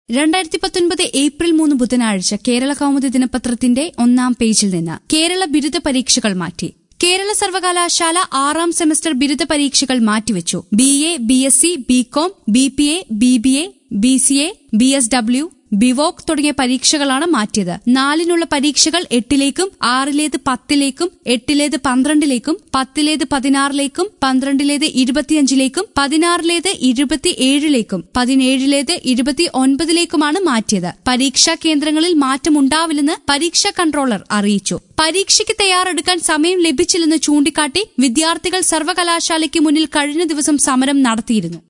രണ്ടായിരത്തി പത്തൊൻപത് ഏപ്രിൽ മൂന്ന് ബുധനാഴ്ച കേരള കൗമുദി ദിനപത്രത്തിന്റെ ഒന്നാം പേജിൽ നിന്ന് കേരള ബിരുദ പരീക്ഷകൾ മാറ്റി കേരള സർവകലാശാല ആറാം സെമസ്റ്റർ ബിരുദ പരീക്ഷകൾ മാറ്റിവെച്ചു B A B S C BCom B P A B B A B C A B S W BVoc തുടങ്ങിയ പരീക്ഷകളാണ് മാറ്റിയത് നാലിനുള്ള പരീക്ഷകൾ എട്ടിലേക്കും ആറിലേത് പത്തിലേക്കും എട്ടിലേത് പന്ത്രണ്ടിലേക്കും പത്തിലേത് പതിനാറിലേക്കും പന്ത്രണ്ടിലേത് ഇരുപത്തിയഞ്ചിലേക്കും പതിനാറിലേത് ഇരുപത്തിയേഴിലേക്കും പതിനേഴിലേത് ഇരുപത്തി ഒൻപതിലേക്കുമാണ് മാറ്റിയത് പരീക്ഷാ കേന്ദ്രങ്ങളിൽ മാറ്റമുണ്ടാവില്ലെന്ന് പരീക്ഷാ കൺട്രോളർ അറിയിച്ചു പരീക്ഷയ്ക്ക് തയ്യാറെടുക്കാൻ സമയം ലഭിച്ചില്ലെന്ന് ചൂണ്ടിക്കാട്ടി വിദ്യാർത്ഥികൾ സർവകലാശാലയ്ക്ക് മുന്നിൽ കഴിഞ്ഞ ദിവസം സമരം നടത്തിയിരുന്നു